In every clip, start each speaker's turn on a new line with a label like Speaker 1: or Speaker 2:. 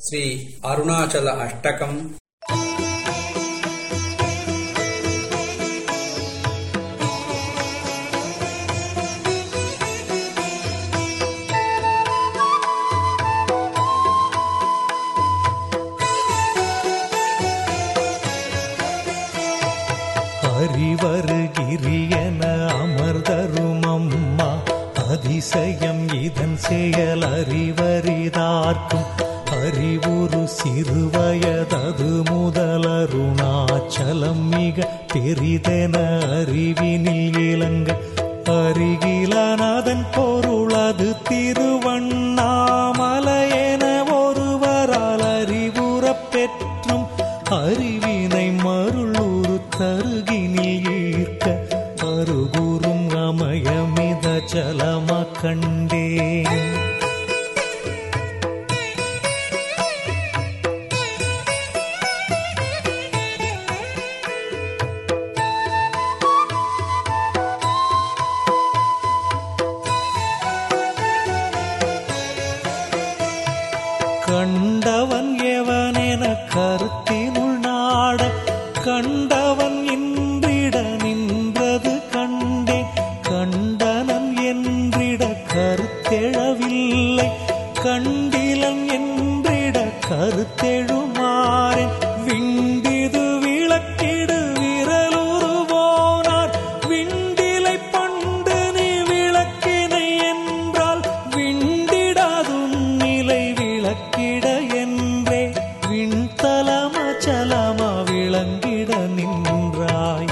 Speaker 1: శ్రీ అరుణాచల అష్టకం
Speaker 2: அறிவருகிரியன அமர்தரும் அம்மா அதிசயம் இதன் செயல் அறிவரிதார்க்கும் அறிவுரு சிறுவயதது முதலருணாச்சலம் மிக பெரிதென அறிவினில் இளங்க அருகிலனதன் பொருளது திருவண்ணாமலையென ஒருவரால் அறிவுறப் பெற்றும் அறிவினை மருளூரு தருகினில் ஈர்க்க அருகுறும் அமயமித ஜலம கண்டேன் கண்டவன் எவனென கருத்தினுள் நாட கண்டவன் இன்றிட நின்றது கண்டே கண்டனன் என்றிட கருத்தெழவில்லை கண்டிலன் என்றிட கருத்தெழுமாறேன் விண்டிது விளக்கிடு விரலுருவோனார் விண்டிலை பண்டு நீ விளக்கினை என்றால் விண்டிடாதும் நிலை விளக்கிட என்றே விண்தலம சலம விளங்கிட நின்றாய்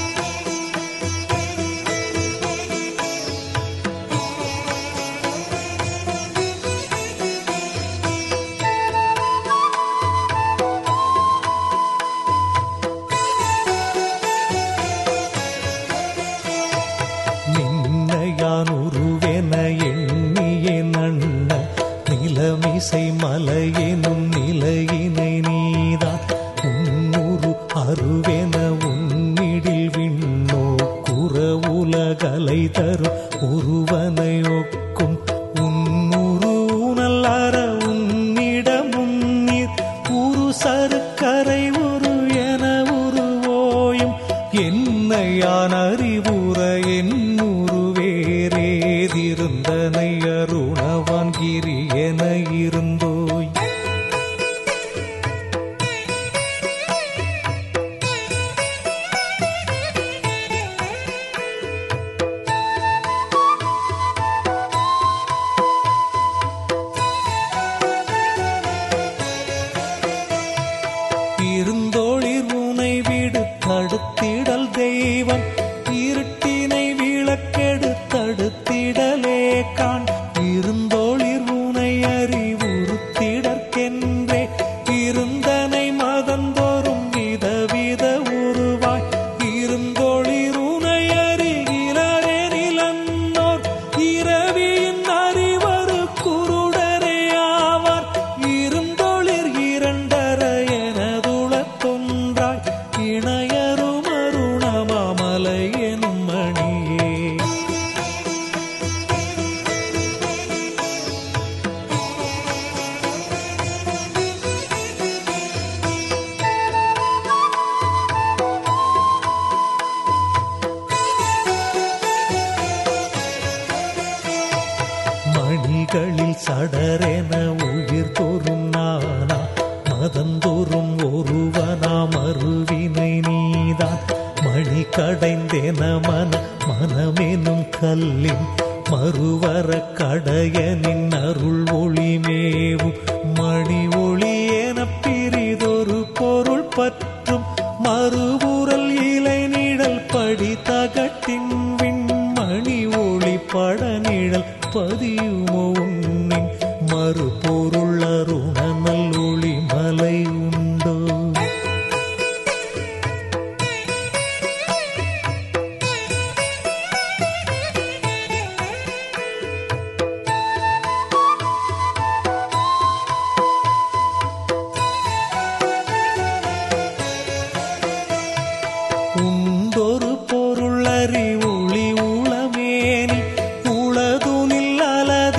Speaker 2: நின்னையான் உருவென எண்ணிய நன்ன நிலமிசை மலையெனும் நிலையினை நீதான் உன்னுரு அருவென உன்னிடில் விண்ணோ குற உலகலை தரும் ஒருவனை ஒக்கும் உன்னுரு உணல்லற உன்னிடமும் நீர் உரு சருக்கரை உரு என உருவோயும் என்னையான் அறிவுற என்னுரு வேறேதிருந்தனை அருணவான் கிரி என இருந்தோய் இருந்தோளிர் உனை விடு தடுத்திடல் தெய்வம் இருட்டினை விளக்கெடு தடுத்திடலே காண் இருந்தோளிர் உனை அறிவுறுத்திடற்கென்றே இருந்தனை மதந்தோறும் விதவித உருவாய் இருந்தோளிர் உனை அறிகிறரே நிலன்னோர் இரவியின் அறிவரு குருடரே ஆவார் இருந்தொளிர் இரண்டர எனதுள தொன்றாய் இணையரும் அருணமாமலை எனும் மணியே மணிகளில் சடரென உயிர் தோறும் நானா மதந்தோறும் ஒருவனா மறுவினை நீதான் மணி கடைந்தென மன மனமெனும் கல்லின் மறுவர கடையனின் அருள் ஒளிமேவும் மணி ஒளி என பிரிதொரு பொருள் பற்றும் மறுபுறல் இலை நிழல் படி தகட்டின் விண்மணி ஒளி பட நிழல் பதியுமோ உன்னின் மறுபொருள் அருணனல் ஒளி மலை உண்டோ உண்டொரு பொருள் அறி ஒளி உளமேனி உளதுனில் அலர்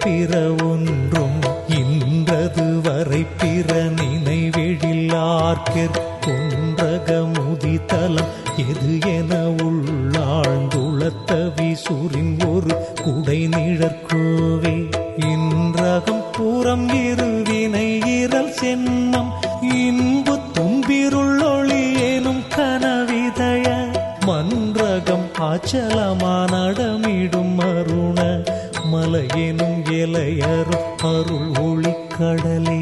Speaker 2: பிற ஒன்றும் இன்றது வரை பிற நினைவெழிலார்க்கெற் கொன்றக முதித்தலம் எது என உள்ளாழ்ந்துளத்த விசுரின் ஒரு குடை நிழற்கோவே இன்றகம் புறம் இருவினை இரல் சென்னம் இன்பு தும்பிருள்ளொளி எனும் கனவிதய மன்றகம் ஆச்சலமானடமிடும் அருண மலையெனும் இலையரும் அருள் ஒளிக்கடலே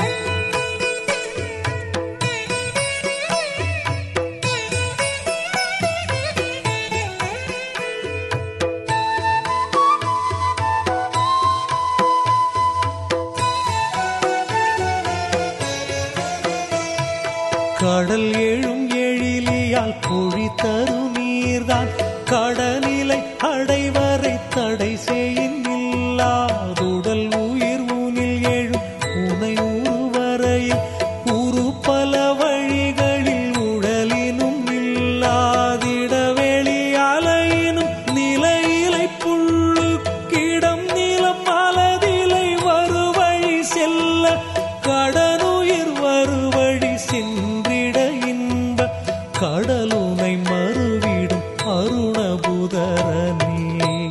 Speaker 2: கடல் எழும் எழிலியால் பொழி தரும் நீர்தான் கடனிலை அடைவரை தடை செய்யின் இல்லாதுடல் உயிர் ஊனில் எழும் உனை உருவரையில் உரு பல வழிகளில் உடலினும் இல்லாதிட வெளியாலையினும் நிலையிலை புள்ளுக்கிடம் நிலம் மலதிலை வருவழி செல்ல கடனுயிர் வருவழி சென்றிட இன்ப கடலுனை மறுவிடும் அருணபுதரனே